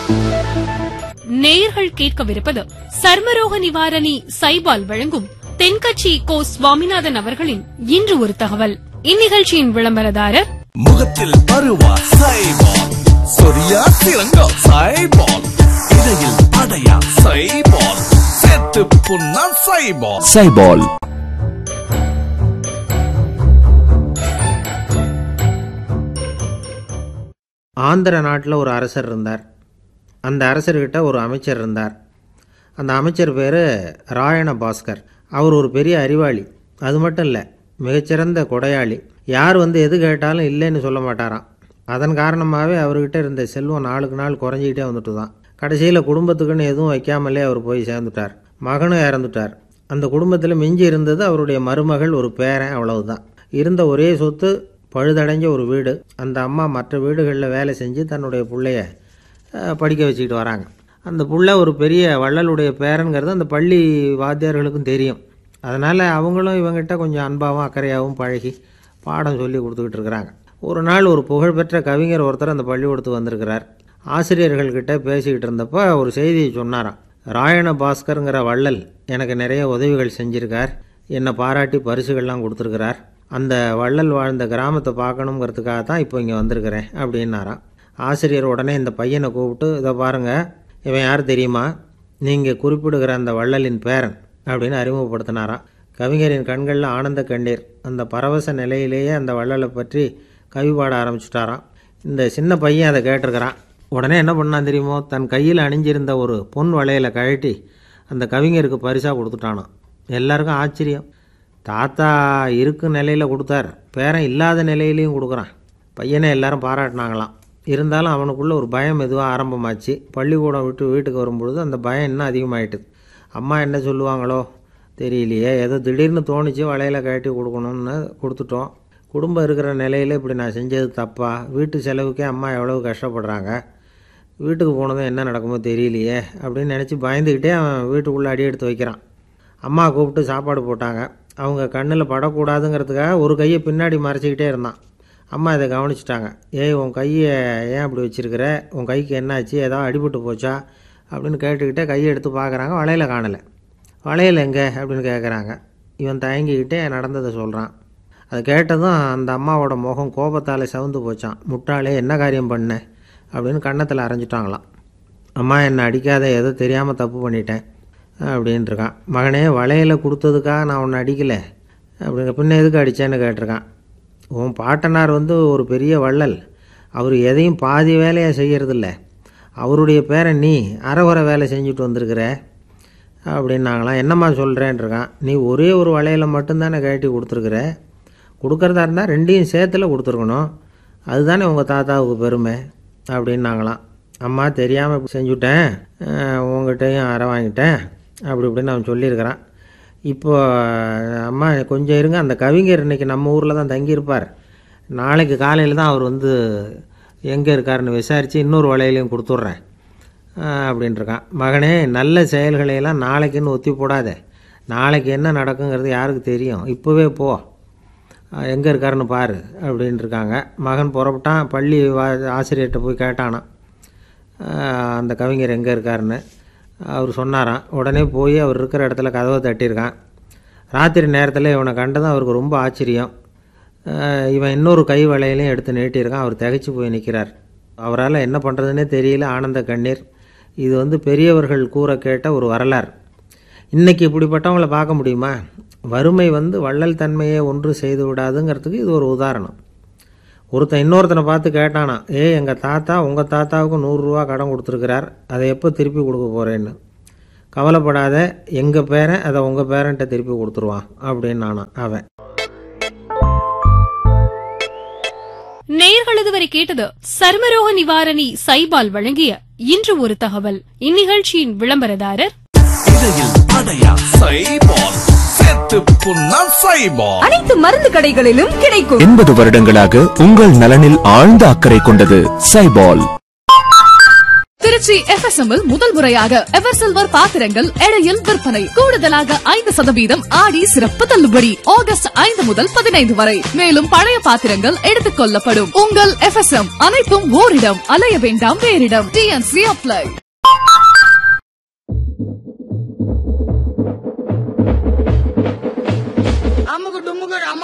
நேயர்கள் கேட்கவிருப்பது சர்மரோக நிவாரணி சைபால் வழங்கும் தென்கட்சி கோ சுவாமிநாதன் அவர்களின் இன்று ஒரு தகவல் இந்நிகழ்ச்சியின் விளம்பரதாரர் முகத்தில் பருவா சைபால் சொரியா சிறங்கா சைபால் இடையில் அடையா சைபால் செத்து புண்ணா சைபால் சைபால் ஆந்திர நாட்டில் ஒரு அரசர் இருந்தார் அந்த அரசர்கிட்ட ஒரு அமைச்சர் இருந்தார் அந்த அமைச்சர் பேர் ராயண பாஸ்கர் அவர் ஒரு பெரிய அறிவாளி அது மட்டும் இல்லை மிகச்சிறந்த கொடையாளி யார் வந்து எது கேட்டாலும் இல்லைன்னு சொல்ல மாட்டாராம் அதன் காரணமாகவே அவர்கிட்ட இருந்த செல்வம் நாளுக்கு நாள் குறைஞ்சிக்கிட்டே வந்துட்டு தான் கடைசியில் குடும்பத்துக்குன்னு எதுவும் வைக்காமலே அவர் போய் சேர்ந்துட்டார் மகனும் இறந்துட்டார் அந்த குடும்பத்தில் மிஞ்சி இருந்தது அவருடைய மருமகள் ஒரு பேரன் அவ்வளவுதான் இருந்த ஒரே சொத்து பழுதடைஞ்ச ஒரு வீடு அந்த அம்மா மற்ற வீடுகளில் வேலை செஞ்சு தன்னுடைய பிள்ளைய அஹ், படிக்க வச்சுக்கிட்டு வராங்க அந்த புள்ள ஒரு பெரிய வள்ளலுடைய பேரனுங்கிறது அந்த பள்ளி வாத்தியார்களுக்கும் தெரியும் அதனால் அவங்களும் இவங்கிட்ட கொஞ்சம் அன்பாகவும் அக்கறையாகவும் பழகி பாடம் சொல்லி கொடுத்துக்கிட்டு இருக்கிறாங்க ஒரு நாள் ஒரு புகழ்பெற்ற கவிஞர் ஒருத்தர் அந்த பள்ளிக்கூடத்துக்கு வந்திருக்கிறார் ஆசிரியர்கள்கிட்ட பேசிக்கிட்டு இருந்தப்போ ஒரு செய்தியை சொன்னாராம் ராயண பாஸ்கருங்கிற வள்ளல் எனக்கு நிறைய உதவிகள் செஞ்சிருக்கார் என்னை பாராட்டி பரிசுகள்லாம் கொடுத்துருக்கிறார் அந்த வள்ளல் வாழ்ந்த கிராமத்தை பார்க்கணுங்கிறதுக்காக தான் இப்போ இங்கே வந்திருக்கிறேன் அப்படின்னாராம் ஆசிரியர் உடனே இந்த பையனை கூப்பிட்டு இதை பாருங்கள் இவன் யார் தெரியுமா நீங்கள் குறிப்பிடுகிற அந்த வள்ளலின் பேரன் அப்படின்னு அறிமுகப்படுத்தினாராம் கவிஞரின் கண்களில் ஆனந்த கண்ணீர் அந்த பரவச நிலையிலேயே அந்த வள்ளலை பற்றி கவி பாட ஆரம்பிச்சிட்டாராம் இந்த சின்ன பையன் அதை கேட்டிருக்கிறான் உடனே என்ன பண்ணான் தெரியுமோ தன் கையில் அணிஞ்சிருந்த ஒரு பொன் வளையலை கழட்டி அந்த கவிஞருக்கு பரிசாக கொடுத்துட்டானாம் எல்லாருக்கும் ஆச்சரியம் தாத்தா இருக்கும் நிலையில் கொடுத்தார் பேரன் இல்லாத நிலையிலையும் கொடுக்குறான் பையனை எல்லாரும் பாராட்டினாங்களாம் இருந்தாலும் அவனுக்குள்ள ஒரு பயம் மெதுவாக ஆரம்பமாச்சு பள்ளிக்கூடம் விட்டு வீட்டுக்கு வரும்பொழுது அந்த பயம் இன்னும் அதிகமாயிட்டுது அம்மா என்ன சொல்லுவாங்களோ தெரியலையே ஏதோ திடீர்னு தோணுச்சு வளையல கழட்டி கொடுக்கணும்னு கொடுத்துட்டோம் குடும்பம் இருக்கிற நிலையில் இப்படி நான் செஞ்சது தப்பா வீட்டு செலவுக்கே அம்மா எவ்வளவு கஷ்டப்படுறாங்க வீட்டுக்கு போனதும் என்ன நடக்குமோ தெரியலையே அப்படின்னு நினச்சி பயந்துக்கிட்டே அவன் வீட்டுக்குள்ளே அடி எடுத்து வைக்கிறான் அம்மா கூப்பிட்டு சாப்பாடு போட்டாங்க அவங்க கண்ணில் படக்கூடாதுங்கிறதுக்காக ஒரு கையை பின்னாடி மறைச்சிக்கிட்டே இருந்தான் அம்மா இதை கவனிச்சிட்டாங்க ஏய் உன் கையை ஏன் அப்படி வச்சிருக்கிற உன் கைக்கு என்னாச்சு ஏதாவது அடிபட்டு போச்சா அப்படின்னு கேட்டுக்கிட்டே கையை எடுத்து பார்க்குறாங்க வளையல காணலை வளையல் எங்கே அப்படின்னு கேட்குறாங்க இவன் தயங்கிக்கிட்டே நடந்ததை சொல்கிறான் அது கேட்டதும் அந்த அம்மாவோட முகம் கோபத்தால் சவுந்து போச்சான் முட்டாளே என்ன காரியம் பண்ண அப்படின்னு கன்னத்தில் அரைஞ்சிட்டாங்களாம் அம்மா என்னை அடிக்காத ஏதோ தெரியாமல் தப்பு பண்ணிட்டேன் அப்படின்ட்டு இருக்கான் மகனே வளையல கொடுத்ததுக்காக நான் உன்னை அடிக்கலை அப்படிங்க பின்ன எதுக்கு அடித்தேன்னு கேட்டிருக்கான் உன் பாட்டனார் வந்து ஒரு பெரிய வள்ளல் அவர் எதையும் பாதி வேலையை செய்யறதில்ல அவருடைய பேரை நீ அரைகுறை வேலை செஞ்சுட்டு வந்திருக்கிற அப்படின்னாங்களாம் என்னம்மா சொல்கிறேன்ருக்கான் நீ ஒரே ஒரு வளையலை மட்டும்தானே கழட்டி கொடுத்துருக்குற கொடுக்கறதா இருந்தால் ரெண்டையும் சேர்த்துல கொடுத்துருக்கணும் அதுதானே உங்கள் தாத்தாவுக்கு பெருமை அப்படின்னாங்களாம் அம்மா தெரியாமல் செஞ்சுட்டேன் அஹ் உங்ககிட்டயும் அரை வாங்கிட்டேன் அப்படி இப்படின்னு அவன் சொல்லியிருக்கிறான் இப்போ அம்மா கொஞ்சம் இருங்க அந்த கவிஞர் இன்னைக்கு நம்ம ஊரில் தான் தங்கியிருப்பார் நாளைக்கு காலையில் தான் அவர் வந்து எங்கே இருக்காருன்னு விசாரித்து இன்னொரு வளையலையும் கொடுத்துட்றேன் அப்படின்ட்டுருக்கான் மகனே நல்ல செயல்களையெல்லாம் நாளைக்குன்னு ஒத்தி போடாத நாளைக்கு என்ன நடக்குங்கிறது யாருக்கு தெரியும் இப்போவே போ எங்கே இருக்காருன்னு பாரு அப்படின்ட்டு இருக்காங்க மகன் புறப்பட்டான் பள்ளி வா ஆசிரியர்கிட்ட போய் கேட்டானான் ஆஹ் அந்த கவிஞர் எங்கே இருக்காருன்னு அவர் சொன்னாராம் உடனே போய் அவர் இருக்கிற இடத்துல கதவை தட்டியிருக்கான் ராத்திரி நேரத்தில் இவனை கண்டதும் அவருக்கு ரொம்ப ஆச்சரியம் ஆஹ் இவன் இன்னொரு கை வளையலையும் எடுத்து நீட்டியிருக்கான் அவர் திகைச்சு போய் நிற்கிறார் அவரால் என்ன பண்ணுறதுனே தெரியல ஆனந்த கண்ணீர் இது வந்து பெரியவர்கள் கூற கேட்ட ஒரு வரலாறு இன்னைக்கு இப்படிப்பட்டவங்கள பார்க்க முடியுமா வறுமை வந்து வள்ளல் தன்மையை ஒன்று செய்து விடாதுங்கிறதுக்கு இது ஒரு உதாரணம் ஒருத்தன் இன்னொருத்தனை பார்த்து கேட்டானா ஏய் எங்கள் தாத்தா உங்கள் தாத்தாவுக்கு நூறுரூவா கடன் கொடுத்துருக்கிறார் அதை எப்போ திருப்பி கொடுக்க போகிறேன்னு கவலைப்படாத எங்கள் பேரன் அதை உங்கள் பேரன்ட்ட திருப்பி கொடுத்துருவான் அப்படின்னு நானான் அவன் நேயர்கள் இதுவரை கேட்டது சர்மரோக நிவாரணி சைபால் வழங்கிய இன்று ஒரு தகவல் இந்நிகழ்ச்சியின் விளம்பரதாரர் இடையில் அடையா சைபால் செத்து புண்ணா சைபால் அனைத்து மருந்து கடைகளிலும் கிடைக்கும் எண்பது வருடங்களாக உங்கள் நலனில் ஆழ்ந்த அக்கறை கொண்டது சைபால் திரு திருச்சி FSM இல் முதல் முறையாக எவர் சில்வர் பாத்திரங்கள் எடையில் விற்பனை கூடுதலாக ஐந்து சதவீதம் ஆடி சிறப்பு தள்ளுபடி ஆகஸ்ட் ஐந்து முதல் பதினைந்து வரை மேலும் பழைய பாத்திரங்கள் எடுத்துக் கொள்ளப்படும் உங்கள் FSM அனைத்தும் ஓரிடம் அலைய வேண்டாம் வேறிடம் டிஎன்சி அப்ளை